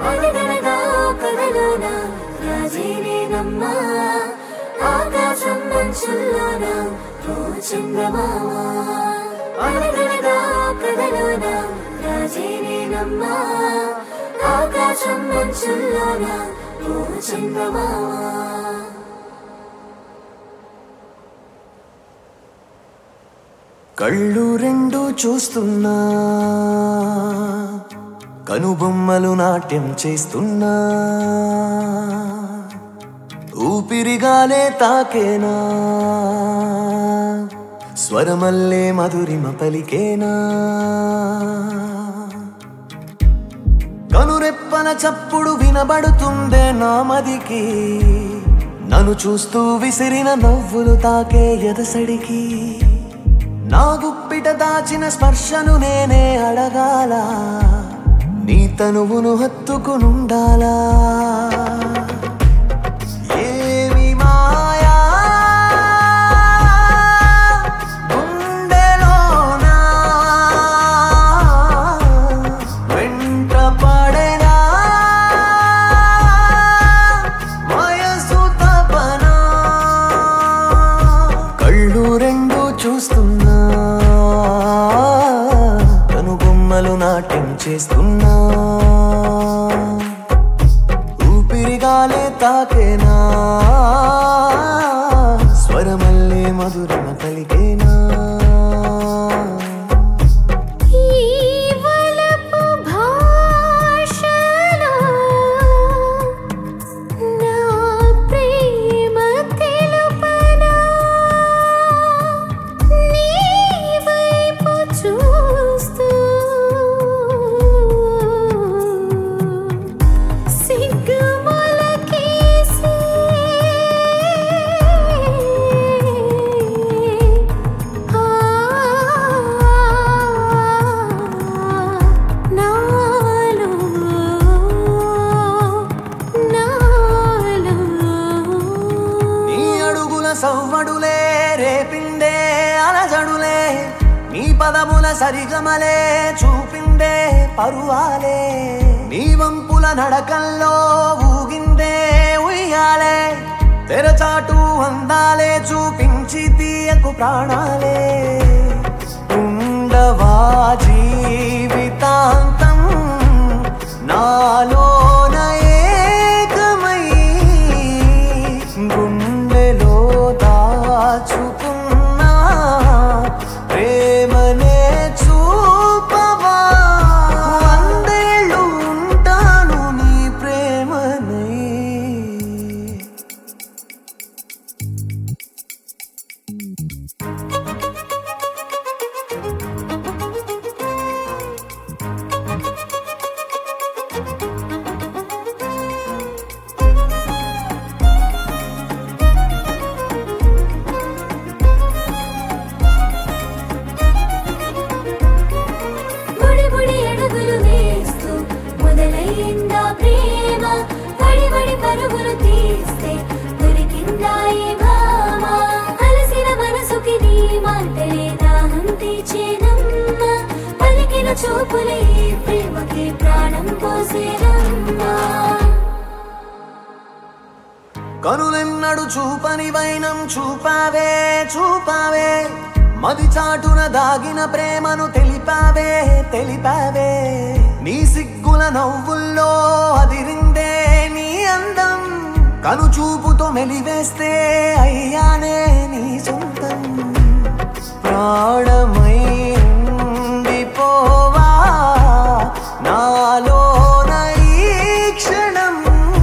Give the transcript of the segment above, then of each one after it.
అనగనగా కథలోన రాజేనేనమ్మ ఆకాశం మంచుల్లోన ఓ చంద్రమామ అనగనగా కథలోన రాజేనేనమ్మ ఆకాశం మంచుల్లోన ఓ చంద్రమామ కళ్ళు రెండు చూస్తున్నా కనుబొమ్మలు నాట్యం చేస్తున్నా ఊపిరిగాలే తాకేనా స్వరమల్లే మధురిమ పలికేనా కనురెప్పన చప్పుడు వినబడుతుందే నా మదికి నన్ను చూస్తూ విసిరిన నవ్వులు తాకే ఎదసడికి నా గుప్పిట దాచిన స్పర్శను నేనే అడగాల నీ తనువును హత్తుకునుండాలా ఏమి మాయా గుండెలోనా వెంట పడేనా వయసు తపనా కళ్ళు రెండు చూస్తున్నా కనుబొమ్మలు నాట్యం చేస్తున్నా ఊపిరిగాలే తాకేనా స్వరమల్లే మధురమ కలిగేనా ఈ వలపు భాషలో నా ప్రేమ తెలుపనా నీ వైపు చూస్తూ సిగ్గుమొలకేసి ఆ నాలో నాలో నీ అడుగుల సవ్వడులే రేపిండే అలజడులే నీ పదముల సరిగమలే చూపిండే పరువాలే నీ వంపుల నడకల్లో ఊగిందే ఉయ్యాలే తెరచాటు అందాలే చూపించి తీయకు ప్రాణాలే ఉండవా జీవితాంతం నాలోన ఏకమై గుండెలో దాచుకున్న ప్రేమనే చూపవా వందేళ్ళు ఉంటాను నీ ప్రేమనై బుడి బుడి అడుగులు వేస్తూ మొదలైందా ప్రేమ వడి వడి పరుగులు తీస్తే దొరికిందా ఈ భామ అలసిన మనసుకి నీ మాటలే దాహం తీర్చేనమ్మ పలికిన చూపులే ఈ ప్రేమకి ప్రాణం పోసేనమ్మా కనులెన్నడు చూపని వైనం చూపావే చూపావే మది చాటున దాగిన ప్రేమను తెలిపావే తెలిపావే నీ సిగ్గుల నవ్వుల్లో అదిరిందే నీ అందం కను చూపుతో మెలివేస్తే అయ్యానే నీ సొంతం ప్రాణమై ఉండిపోవా నాలోన ఈ క్షణం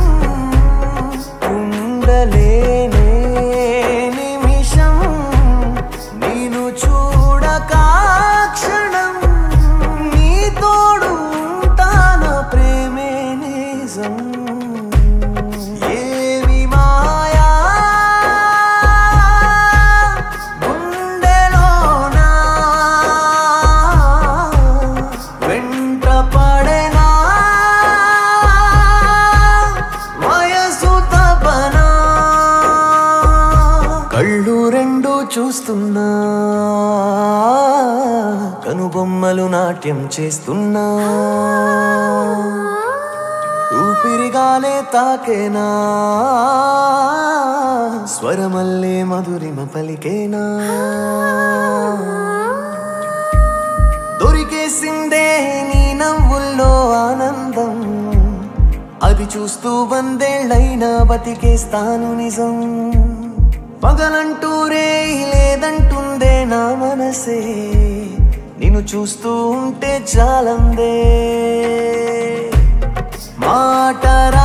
ఉండలేనే నిమిషం నేను చూడక క్షణం నీ తోడు ఉంటాన ప్రేమే నిజం ఏమి మాయా గుండెలోనా వెంట పడేనా వయసు తపనా కళ్ళు రెండు చూస్తున్నా కనుబొమ్మలు నాట్యం చేస్తున్నా ఊపిరిగాలే తాకేనా స్వరమల్లే మధురిమ పలికేనా దొరికేసిందే నీ నవ్వుల్లో ఆనందం అది చూస్తూ వందేళ్ళైనా బతికేస్తాను నిజం పగలంటూ రే లేదంటుందే నా మనసే నిన్ను చూస్తూ ఉంటే చాలందే మాట